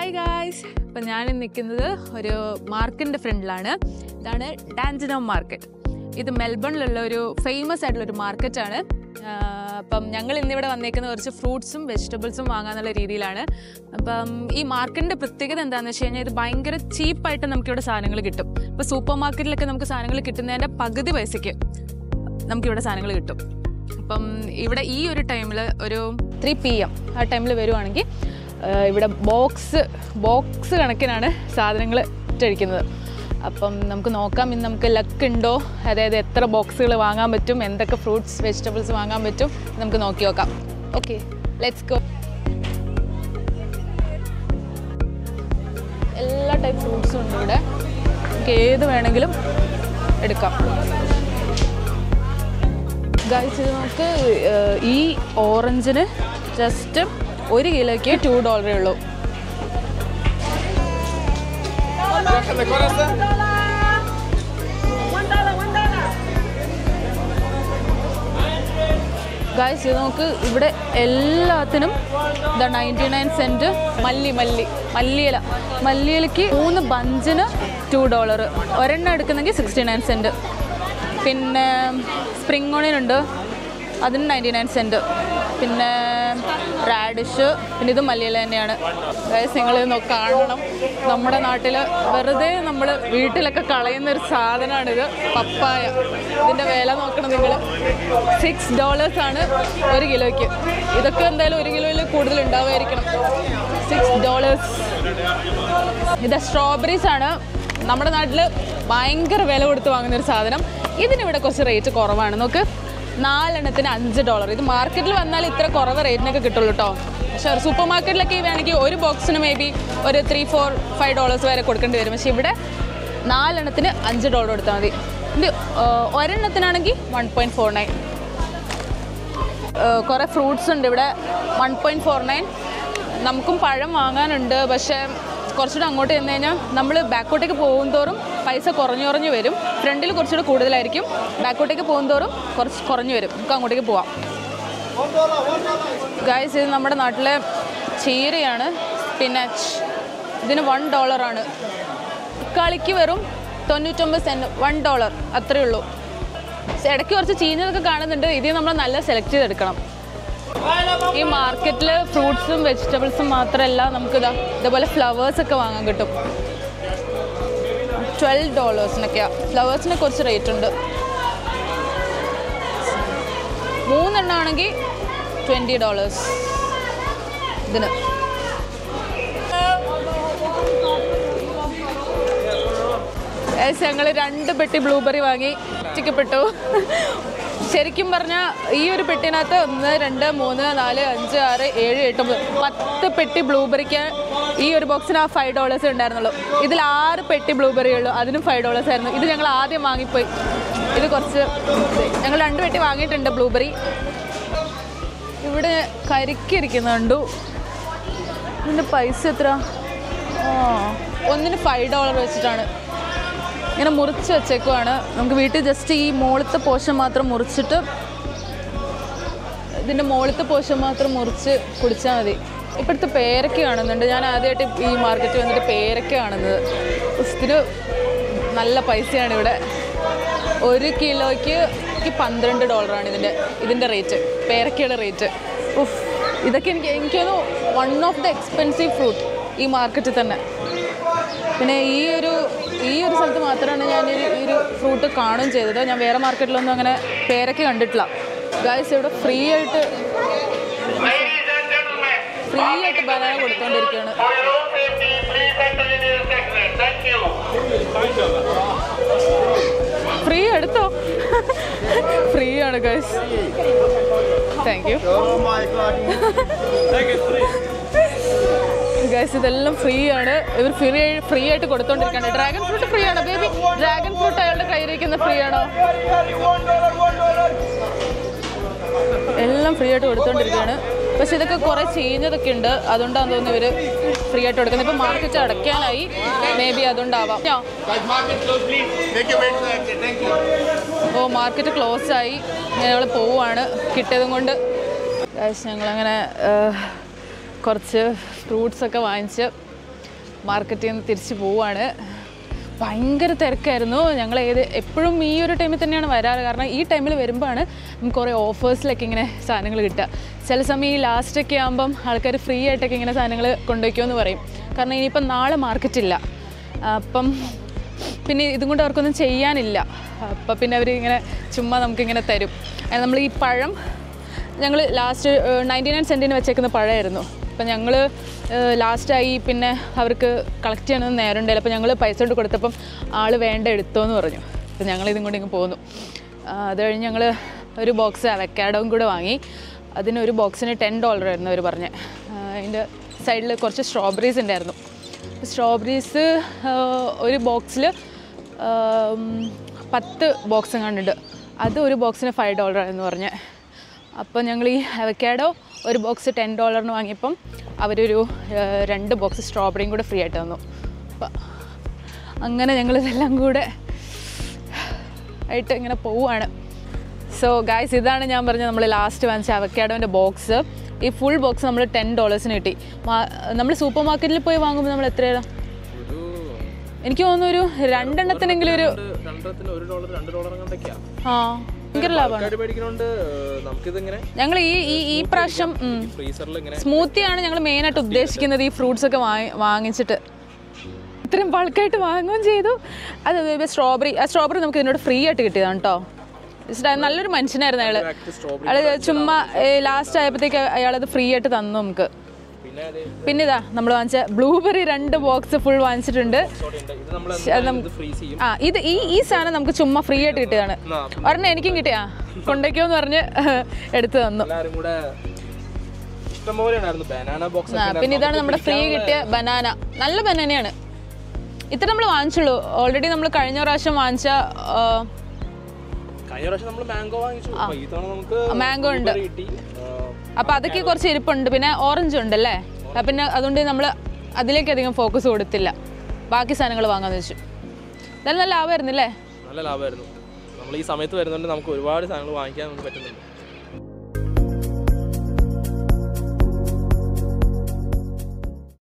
Hi guys അപ്പം ഞാൻ നിൽക്കുന്നത് ഒരു മാർക്കറ്റിൻ്റെ ഫ്രണ്ടിലാണ് ഇതാണ് ഡാൻജിനോ മാർക്കറ്റ് ഇത് മെൽബണിലുള്ള ഒരു ഫേമസ് ആയിട്ടുള്ള ഒരു മാർക്കറ്റാണ് അപ്പം ഞങ്ങൾ ഇന്നിവിടെ വന്നേക്കുന്ന കുറച്ച് ഫ്രൂട്ട്സും വെജിറ്റബിൾസും വാങ്ങാന്നുള്ള രീതിയിലാണ് അപ്പം ഈ മാർക്കറ്റിൻ്റെ പ്രത്യേകത എന്താണെന്ന് വെച്ച് കഴിഞ്ഞാൽ ഇത് ഭയങ്കര ചീപ്പായിട്ട് നമുക്കിവിടെ സാധനങ്ങൾ കിട്ടും ഇപ്പോൾ സൂപ്പർ മാർക്കറ്റിലൊക്കെ നമുക്ക് സാധനങ്ങൾ കിട്ടുന്നതിൻ്റെ പകുതി പൈസയ്ക്ക് നമുക്കിവിടെ സാധനങ്ങൾ കിട്ടും അപ്പം ഇവിടെ ഈ ഒരു ടൈമിൽ ഒരു ത്രീ പി എം ആ ടൈമിൽ വരുവാണെങ്കിൽ ഇവിടെ ബോക്സ് ബോക്സ് കണക്കിനാണ് സാധനങ്ങൾ ഇട്ടഴിക്കുന്നത് അപ്പം നമുക്ക് നോക്കാം ഇന്ന് നമുക്ക് ലക്ക് ഉണ്ടോ അതായത് എത്ര ബോക്സുകൾ വാങ്ങാൻ പറ്റും എന്തൊക്കെ ഫ്രൂട്ട്സ് വെജിറ്റബിൾസ് വാങ്ങാൻ പറ്റും നമുക്ക് നോക്കി നോക്കാം ഓക്കെ ലെറ്റ്സ് ഗോ എല്ലാ ടൈപ്പ് ഫ്രൂട്ട്സും ഉണ്ട് ഇവിടെ നമുക്ക് ഏത് വേണമെങ്കിലും എടുക്കാം ഗൈസ് ഇത് നമുക്ക് ഏഹ്, ഈ ഓറഞ്ചിന് ജസ്റ്റ് ഒരു കിലോയ്ക്ക് ടു ഡോളറേ ഉള്ളൂ ഗൈസ് ഇത് നമുക്ക് ഇവിടെ എല്ലാത്തിനും ഇതാ നയൻറ്റി നയൻ സെൻറ്റ് മല്ലി മല്ലി മല്ലിയില മല്ലിയിലയ്ക്ക് മൂന്ന് ബഞ്ചിന് ടു ഡോളർ ഒരെണ്ണം എടുക്കുന്നെങ്കിൽ സിക്സ്റ്റി നയൻ സെൻറ്റ് പിന്നെ സ്പ്രിംഗ് ഓണിയനുണ്ട് അതിന് നയൻറ്റി നയൻ സെൻറ്റ് പിന്നെ റാഡിഷ് പിന്നെ ഇത് മല്ലിയില തന്നെയാണ് ഗൈസ് നിങ്ങൾ കാണണം നമ്മുടെ നാട്ടിൽ വെറുതെ നമ്മൾ വീട്ടിലൊക്കെ കളയുന്ന ഒരു സാധനമാണിത് പപ്പായ ഇതിൻ്റെ വില നോക്കണം നിങ്ങൾ സിക്സ് ഡോളേഴ്സ് ആണ് ഒരു കിലോയ്ക്ക് ഇതൊക്കെ എന്തായാലും ഒരു കിലോയിൽ കൂടുതൽ ഉണ്ടാവുമായിരിക്കണം സിക്സ് ഡോളേഴ്സ് ഇത് സ്ട്രോബെറീസ് ആണ് നമ്മുടെ നാട്ടിൽ ഭയങ്കര വില കൊടുത്ത് വാങ്ങുന്ന ഒരു സാധനം ഇതിനിവിടെ കുറച്ച് റേറ്റ് കുറവാണ് നോക്ക് നാലെണ്ണത്തിന് അഞ്ച് ഡോളർ ഇത് മാർക്കറ്റിൽ വന്നാൽ ഇത്ര കുറവ് റേറ്റിനൊക്കെ കിട്ടുള്ളൂ കേട്ടോ പക്ഷേ സൂപ്പർ മാർക്കറ്റിലൊക്കെ വേണമെങ്കിൽ ഒരു ബോക്സിന് മേ ബി ഒരു ത്രീ ഫോർ ഫൈവ് ഡോളേഴ്സ് വരെ കൊടുക്കേണ്ടി വരും പക്ഷേ ഇവിടെ നാലെണ്ണത്തിന് അഞ്ച് ഡോളർ കൊടുത്താൽ മതി ഇത് ആ, ഒരെണ്ണത്തിനാണെങ്കിൽ വൺ പോയിൻറ്റ് ഫോർ നയൻ കുറേ ഫ്രൂട്ട്സ് ഉണ്ട് ഇവിടെ വൺ പോയിൻറ്റ് ഫോർ നയൻ നമുക്കും പഴം വാങ്ങാനുണ്ട് പക്ഷേ കുറച്ചുകൂടെ അങ്ങോട്ട് ചെന്ന് കഴിഞ്ഞാൽ നമ്മൾ ബാക്കോട്ടേക്ക് പോകും തോറും പൈസ കുറഞ്ഞു കുറഞ്ഞു വരും ഫ്രണ്ടിൽ കുറച്ചുകൂടെ കൂടുതലായിരിക്കും ബാക്കോട്ടേക്ക് പോകും തോറും കുറച്ച് കുറഞ്ഞു വരും നമുക്ക് അങ്ങോട്ടേക്ക് പോവാം ഗായ്സ് ഇത് നമ്മുടെ നാട്ടിലെ ചീരയാണ് സ്പിനാച്ച് ഇതിന് വൺ ഡോളറാണ് കളിക്ക് വെറും തൊണ്ണൂറ്റൊമ്പത് സെൻറ്റ് വൺ ഡോളർ അത്രയേ ഉള്ളൂ പക്ഷേ ഇടയ്ക്ക് കുറച്ച് ചീഞ്ഞതൊക്കെ കാണുന്നുണ്ട് ഇതിൽ നമ്മൾ നല്ല സെലക്ട് ചെയ്തെടുക്കണം ഈ മാർക്കറ്റിൽ ഫ്രൂട്ട്സും വെജിറ്റബിൾസും മാത്രമല്ല നമുക്കിതാ ഇതേപോലെ ഫ്ലവേഴ്സ് ഒക്കെ വാങ്ങാൻ കിട്ടും ട്വൽവ് ഡോളേഴ്സിനൊക്കെയാണ് ഫ്ലവേഴ്സിന് കുറച്ച് റേറ്റ് ഉണ്ട് മൂന്നെണ്ണം ആണെങ്കിൽ ട്വൻറ്റി ഡോളേഴ്സ് ഇതിന് ഞങ്ങൾ രണ്ട് പെട്ടി ബ്ലൂബെറി വാങ്ങി ചിക്കപ്പെട്ടു ശരിക്കും പറഞ്ഞാൽ ഈ ഒരു പെട്ടിനകത്ത് ഒന്ന് രണ്ട് മൂന്ന് നാല് അഞ്ച് ആറ് ഏഴ് എട്ട് ഒമ്പത് പത്ത് പെട്ടി ബ്ലൂബെറിക്ക് ഈ ഒരു ബോക്സിന് ആ ഫൈവ് ഡോളേഴ്സ് ഉണ്ടായിരുന്നുള്ളൂ ഇതിൽ ആറ് പെട്ടി ബ്ലൂബെറി ഉള്ളൂ അതിനും ഫൈവ് ഡോളേഴ്സ് ആയിരുന്നു ഇത് ഞങ്ങൾ ആദ്യം വാങ്ങിപ്പോയി ഇത് കുറച്ച് ഞങ്ങൾ രണ്ട് പെട്ടി വാങ്ങിയിട്ടുണ്ട് ബ്ലൂബെറി ഇവിടെ കരിക്കിരിക്കുന്നുണ്ടു ഇതിൻ്റെ പൈസ എത്ര ആ ഒന്നിന് ഫൈവ് ഡോളർ വെച്ചിട്ടാണ് ഇങ്ങനെ മുറിച്ച് വെച്ചേക്കുവാണ് നമുക്ക് വീട്ടിൽ ജസ്റ്റ് ഈ മുകളത്തെ പോഷൻ മാത്രം മുറിച്ചിട്ട് ഇതിൻ്റെ മുകളത്തെ പോഷൻ മാത്രം മുറിച്ച് കുടിച്ചാൽ മതി ഇപ്പോഴത്തെ പേരയ്ക്ക കാണുന്നുണ്ട് ഞാൻ ആദ്യമായിട്ട് ഈ മാർക്കറ്റിൽ വന്നിട്ട് പേരയ്ക്ക കാണുന്നത് ഉഫ്, ഇതിന് നല്ല പൈസയാണ് ഇവിടെ ഒരു കിലോയ്ക്ക് ക്ക് പന്ത്രണ്ട് ഡോളറാണ് ഇതിൻ്റെ ഇതിൻ്റെ റേറ്റ് പേരയ്ക്കയുടെ റേറ്റ് ഉഫ് ഇതൊക്കെ എനിക്ക് എനിക്ക് തോന്നുന്നു one of the expensive fruit ഈ മാർക്കറ്റിൽ തന്നെ പിന്നെ ഈ ഒരു ഈ ഒരു സ്ഥലത്ത് മാത്രമാണ് ഞാൻ ഈ ഒരു- ഈ ഒരു ഫ്രൂട്ട് കാണുകയും ചെയ്തത് ഞാൻ വേറെ മാർക്കറ്റിലൊന്നും അങ്ങനെ പേരൊക്കെ കണ്ടിട്ടില്ല ഗായ്സ് ഇവിടെ ഫ്രീ ആയിട്ട് Ladies and gentlemen, ഫ്രീ ആയിട്ട് ബനാന കൊടുത്തോണ്ടിരിക്കുകയാണ് for your own safety, please enter in your segment. Thank you. Free എടുത്തോ ഫ്രീ ആണ് ഗൈസ് താങ്ക് യു ഗൈസ് ഇതെല്ലാം ഫ്രീ ആണ് ഇവർ ഫ്രീ ഫ്രീ ആയിട്ട് കൊടുത്തോണ്ടിരിക്കുകയാണ് ഡ്രാഗൺ ഫ്രൂട്ട് ഫ്രീ ആണോ ബേബി ഡ്രാഗൺ ഫ്രൂട്ട് അയാളുടെ കയ്യിലിരിക്കുന്ന ഫ്രീ ആണോ എല്ലാം ഫ്രീ ആയിട്ട് കൊടുത്തോണ്ടിരിക്കുകയാണ് പക്ഷെ ഇതൊക്കെ കുറേ ചീഞ്ഞതൊക്കെ ഉണ്ട് അതുകൊണ്ടാന്ന് തോന്നുന്നു ഇവർ ഫ്രീ ആയിട്ട് കൊടുക്കുന്നത് ഇപ്പം മാർക്കറ്റ് അടയ്ക്കാനായി മേ ബി അതുകൊണ്ടാവാം ഞാൻ Guys, market close, please. Make your way to the exit. Thank you. ഓ മാർക്കറ്റ് ക്ലോസ് ആയി ഞങ്ങൾ പോവാണ് കിട്ടിയതും കൊണ്ട് ഗൈസ് ഞങ്ങളങ്ങനെ ഏഹ്, കുറച്ച് ഫ്രൂട്ട്സ് ഒക്കെ വാങ്ങിച്ച് മാർക്കറ്റിൽ നിന്ന് തിരിച്ച് പോവാണ് ഭയങ്കര തിരക്കായിരുന്നു ഞങ്ങൾ ഏത് എപ്പോഴും ഈ ഒരു ടൈമിൽ തന്നെയാണ് വരാറ് കാരണം ഈ ടൈമിൽ വരുമ്പോഴാണ് നമുക്ക് കുറേ ഓഫേഴ്സിലൊക്കെ ഇങ്ങനെ സാധനങ്ങൾ കിട്ടുക ചില സമയം ഈ ലാസ്റ്റൊക്കെ ആകുമ്പം ആൾക്കാർ ഫ്രീ ആയിട്ടൊക്കെ ഇങ്ങനെ സാധനങ്ങൾ കൊണ്ടുവയ്ക്കുമെന്ന് പറയും കാരണം ഇനിയിപ്പം നാളെ മാർക്കറ്റില്ല അപ്പം പിന്നെ ഇതും കൊണ്ട് അവർക്കൊന്നും ചെയ്യാനില്ല അപ്പം പിന്നെ അവർ ഇങ്ങനെ ചുമ്മാ നമുക്കിങ്ങനെ തരും അത് നമ്മൾ ഈ പഴം ഞങ്ങൾ ലാസ്റ്റ് നയൻറ്റി നയൻ സെൻറ്റിന് വെച്ചേക്കുന്ന പഴമായിരുന്നു അപ്പം ഞങ്ങൾ ലാസ്റ്റായി പിന്നെ അവർക്ക് കളക്ട് ചെയ്യണമെന്ന് നേരം ഉണ്ടായില്ല അപ്പോൾ ഞങ്ങൾ പൈസ കൊണ്ട് കൊടുത്തപ്പം ആൾ വേണ്ട എടുത്തോ എന്ന് പറഞ്ഞു അപ്പം ഞങ്ങൾ ഇതും കൊണ്ട് ഇങ്ങ് പോന്നു ആ, അത് കഴിഞ്ഞ് ഞങ്ങൾ ഒരു ബോക്സ് അവക്കാഡോയും കൂടെ വാങ്ങി അതിന് ഒരു ബോക്സിന് ടെൻ ഡോളർ ആയിരുന്നു അവർ പറഞ്ഞത് അതിൻ്റെ സൈഡിൽ കുറച്ച് സ്ട്രോബെറീസ് ഉണ്ടായിരുന്നു സ്ട്രോബെറീസ് ഒരു ബോക്സിൽ പത്ത് ബോക്സ് കണ്ടിട്ട് അത് ഒരു ബോക്സിന് ഫൈവ് ഡോളർ എന്ന് പറഞ്ഞ് അപ്പോൾ ഞങ്ങൾ ഈ അവക്കാഡോ ഒരു ബോക്സ് ടെൻ ഡോളറിന് വാങ്ങിയപ്പം അവരൊരു ആ, രണ്ട് ബോക്സ് സ്ട്രോബെറിയും കൂടെ ഫ്രീ ആയിട്ട് തന്നു അപ്പം അങ്ങനെ ഞങ്ങൾ ഇതെല്ലാം കൂടെ ആയിട്ട് ഇങ്ങനെ പോവുകയാണ് സോ ഗായ്സ് ഇതാണ് ഞാൻ പറഞ്ഞത് നമ്മൾ ലാസ്റ്റ് വാങ്ങിച്ച അവക്കാഡോൻ്റെ ബോക്സ് ഈ ഫുൾ ബോക്സ് നമ്മൾ ടെൻ ഡോളേഴ്സിന് കിട്ടി നമ്മൾ സൂപ്പർ മാർക്കറ്റിൽ പോയി വാങ്ങുമ്പോൾ നമ്മൾ എത്രയാണ് ഒരു എനിക്ക് തോന്നുന്നു ഒരു രണ്ടെണ്ണത്തിനെങ്കിലും ഒരു രണ്ടെണ്ണത്തിന് ഒരു ഡോളർ രണ്ട് ഡോളർ കൊണ്ടൊക്കെയാ ആ ഭയങ്കര ലാഭമാണ് ആൾക്കാർ മേടിക്കണോണ്ട് നമുക്കിതിങ്ങനെ ഞങ്ങൾ ഈ ഈ ഈ പ്രാവശ്യം ഉം, ഫ്രീസറിൽ ഇങ്ങനെ സ്മൂത്തിയാണ് ഞങ്ങൾ മെയിനായിട്ട് ഉദ്ദേശിക്കുന്നത് ഈ ഫ്രൂട്ട്സ് ഒക്കെ വാങ്ങി വാങ്ങിച്ചിട്ട് ഇത്രയും ബൾക്കായിട്ട് വാങ്ങുകയും ചെയ്തു അത് സ്ട്രോബെറി ആ സ്ട്രോബെറി നമുക്ക് ഇതിനോട് ഫ്രീ ആയിട്ട് കിട്ടിയതാണ് കേട്ടോ നല്ലൊരു മനുഷ്യനായിരുന്നു അയാൾ സ്ട്രോബെറി അയാൾ ചുമ്മാ ലാസ്റ്റ് ആയപ്പോഴത്തേക്ക് അയാളത് ഫ്രീ ആയിട്ട് തന്നു നമുക്ക് പിന്നെ അത് പിന്നെ ഇതാ നമ്മൾ വാങ്ങിച്ച ബ്ലൂബെറി രണ്ട് ബോക്സ് ഫുൾ വാങ്ങിച്ചിട്ടുണ്ട് sorry ഉണ്ട്. ഇത് നമ്മൾ അത് നമുക്ക് ഇത് ഫ്രീസ് ചെയ്യും ആ ഇത് ഈ ഈ സാധനം നമുക്ക് ചുമ്മാ ഫ്രീ ആയിട്ട് കിട്ടിയതാണ് എന്നാ ഒരെണ്ണം എനിക്കും കിട്ടിയാ കൊണ്ടേക്കോന്ന് പറഞ്ഞ് എടുത്തു തന്നു എല്ലാവരും കൂടെ ഇഷ്ടംപോലെ ഉണ്ടായിരുന്നു ബനാന ബോക്സ് ആ, പിന്നെ ഇതാണ് നമ്മുടെ ഫ്രീ കിട്ടിയ ബനാന നല്ല ബനാനയാണ് ഇത്ര നമ്മൾ വാങ്ങിച്ചുള്ളൂ ഓൾറെഡി നമ്മൾ കഴിഞ്ഞ പ്രാവശ്യം വാങ്ങിച്ച ആ, കഴിഞ്ഞ പ്രാവശ്യം നമ്മൾ മാംഗോ വാങ്ങിച്ചു അപ്പൊ ഈ തവണ നമുക്ക് മാംഗോ ഉണ്ട് blueberry കിട്ടി ആ, അപ്പൊ അതൊക്കെ കുറച്ച് ഇരിപ്പുണ്ട് പിന്നെ ഓറഞ്ച് ഉണ്ടല്ലേ ആ, പിന്നെ അതുകൊണ്ട് നമ്മൾ അതിലേക്ക് അധികം ഫോക്കസ് കൊടുത്തില്ല ബാക്കി സാധനങ്ങൾ വാങ്ങാന്ന് വെച്ചു എന്തായാലും നല്ല ലാഭമായിരുന്നില്ലേ നല്ല ലാഭമായിരുന്നു നമ്മൾ ഈ സമയത്ത് വരുന്നുണ്ട് നമുക്ക് ഒരുപാട് സാധനങ്ങൾ വാങ്ങിക്കാൻ നമുക്ക് പറ്റുന്നുണ്ട്